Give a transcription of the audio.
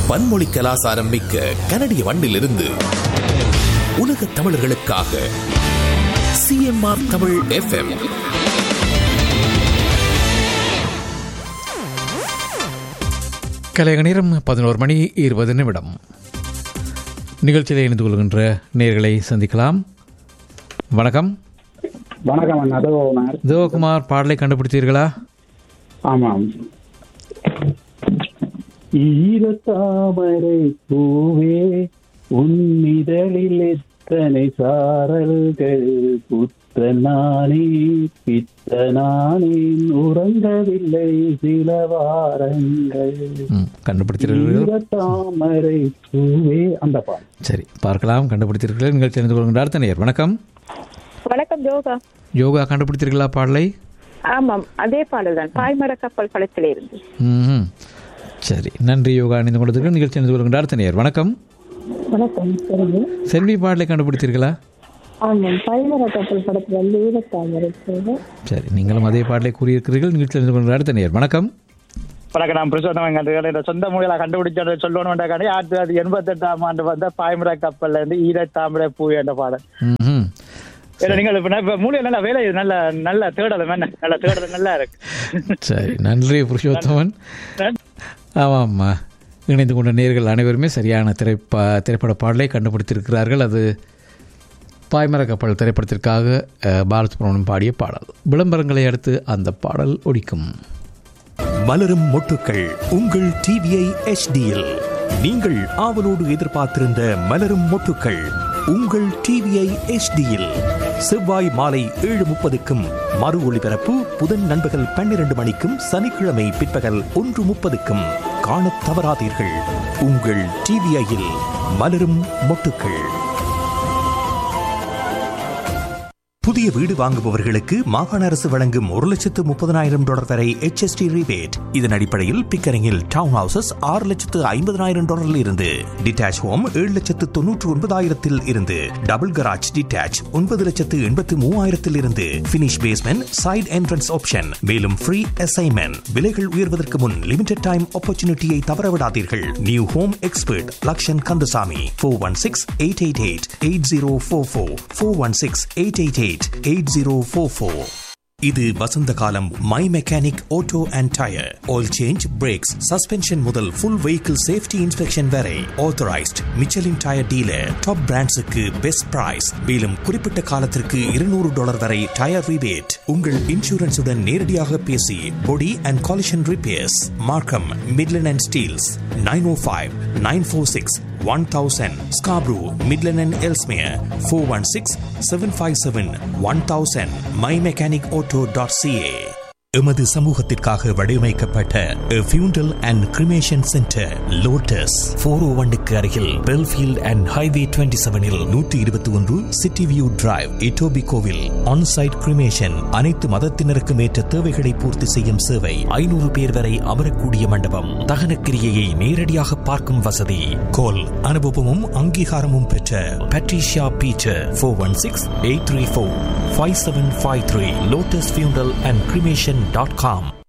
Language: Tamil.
பன்மொழி கலாசாரம் மிக்க கனடிய மண்ணிலிருந்து உலக தமிழர்களுக்காக சிஎம்ஆர் தமிழ் எஃப்எம் கலையக நேரம் பதினோரு மணி இருபது நிமிடம் நிகழ்ச்சியில் இணைந்து கொள்கின்ற நேர்களை சந்திக்கலாம் வணக்கம் வணக்கம் அண்ணா அதோமார் தேவகுமார் பாடலை கண்டுபிடித்தீர்களா ஆமாம் ஈரத்தாமரை பூவே உன்னிதழில் எத்தனை சாரல்கள் புத்தனானே பித்தனானே உறங்கவில்லை சில வாரங்கள் ம், கண்டுபிடித்தீர்கள் ஈரத்தாமரை பூவே அந்த பாடம் சரி பார்க்கலாம் கண்டுபிடித்தீர்கள் நிகழ்ச்சி இணைந்து கொள்கின்ற அடுத்த நேர் வணக்கம் வணக்கம் யோகா யோகா கண்டுபிடித்தீர்களா பாடலை ஆமாம் அதே பாடல்தான் பாய்மர கப்பல் படத்திலே இருந்து ம் சரி நன்றி யோகா இணைந்து கொண்டதற்கு நிகழ்ச்சி இணைந்து கொள்கின்ற அடுத்த நேர் வணக்கம் வணக்கம் சொல்லுங்க செல்வி பாடலை கண்டுபிடித்தீர்களா ஆமாம் பாய்மர கப்பல் படத்துல இருந்து ஈரத்தாமரை பூவே சரி நீங்களும் அதே பாடலை கூறியிருக்கிறீர்கள் நிகழ்ச்சி இணைந்து கொள்கின்ற அடுத்த நேர் வணக்கம் வணக்கம் நான் புருஷோத்தமன் கண்டுகள் இந்த சொந்த மொழியில கண்டுபிடிச்சதை சொல்லணும்ன்றக்காண்டி ஆயிரத்தி தொள்ளாயிரத்தி எண்பத்தெட்டாம் ஆண்டு வந்த பாய்மர கப்பல்ல இருந்து ஈரத்தாமரை பூ என்ற பாடல் ம் இல்ல நீங்கள் இப்ப இப்ப மூலையில நல்ல வேலை நல்ல நல்ல தேடலும் என்ன நல்ல தேடலும் நல்லா இருக்கு சரி நன்றி புருஷோத்தமன் ஆமாம் இணைந்து கொண்ட நேர்கள் அனைவருமே சரியான திரைப்பா திரைப்பட பாடலை கண்டுபிடித்திருக்கிறார்கள் அது பாய்மர கப்பல் திரைப்படத்திற்காக அஹ், பாலசுப்ரமணியம் பாடிய பாடல் விளம்பரங்களை அடுத்து அந்த பாடல் ஒடிக்கும் மலரும் மொட்டுக்கள் உங்கள் டிவிஐ எச்டியில் நீங்கள் ஆவலோடு எதிர்பார்த்திருந்த மலரும் மொட்டுக்கள் உங்கள் டிவிஐ எச்டியில் செவ்வாய் மாலை ஏழு முப்பதுக்கும் மறு ஒளிபரப்பு புதன் நண்பகல் பன்னிரண்டு மணிக்கும் சனிக்கிழமை பிற்பகல் ஒன்று முப்பதுக்கும் காணத் தவறாதீர்கள் உங்கள் டிவிஐயில் மலரும் மொட்டுக்கள் புதிய வீடு வாங்குபவர்களுக்கு மாகாண அரசு வழங்கும் ஒரு லட்சத்து முப்பதனாயிரம் டாலர் வரை HST rebate இதன் அடிப்படையில் பிக்கரிங்கில் டவுன் ஹவுசஸ் ஆறு லட்சத்து ஐம்பதனாயிரம் டாலரில் இருந்து டிட்டாச் ஹோம் ஏழு லட்சத்து தொன்னூற்று ஒன்பதாயிரத்தில் இருந்து டபுள் கராஜ் டிட்டாச் ஒன்பது லட்சத்து எண்பத்து மூவாயிரத்தில் இருந்து finish basement side entrance option மேலும் ஃப்ரீ அசைன்மெண்ட் விலைகள் உயர்வதற்கு முன் லிமிடெட் டைம் ஆப்பர்ச்சுனிட்டியை தவறவிடாதீர்கள் new home expert Lakshan Kandasamy four one six eight eight eight eight zero four four four one six eight eight eight eight zero four four இது வசந்த காலம் my mechanic auto and tyre oil change brakes suspension முதல் ஃபுல் வெஹிக்கிள் சேஃப்டி இன்ஸ்பெக்ஷன் வரை authorised Michelin tyre dealer top பிராண்ட்ஸுக்கு பெஸ்ட் பிரைஸ் மேலும் குறிப்பிட்ட காலத்திற்கு இருநூறு டாலர் வரை டயர் ரிபேட் உங்கள் இன்சூரன்ஸுடன் நேரடியாக பேசி body and collision repairs Markham Midland and Steeles nine O five nine four six one thousand Scarborough Midland and Ellesmere four one six seven five seven one thousand my mechanic auto dot CA எமது சமூகத்திற்காக வடிவமைக்கப்பட்ட funeral and cremation centre Lotus four O ஒன்னுக்கு அருகில் பெல்ஃபீல்ட் அண்ட் ஹைவே டுவெண்ட்டி செவனில் நூற்றி இருபத்தி ஒன்று சிட்டி வியூ டிரைவ் இட்டோபி கோவில் ஆன்சைட் கிரிமேஷன் அனைத்து மதத்தினருக்கும் ஏற்ற தேவைகளை பூர்த்தி செய்யும் சேவை ஐநூறு பேர் வரை அமரக்கூடிய மண்டபம் தகன கிரியையை நேரடியாக பார்க்கும் வசதி கோல் அனுபவமும் அங்கீகாரமும் பெற்ற Patricia Peter four one six eight three four five seven five three Lotus funeral and cremation dot com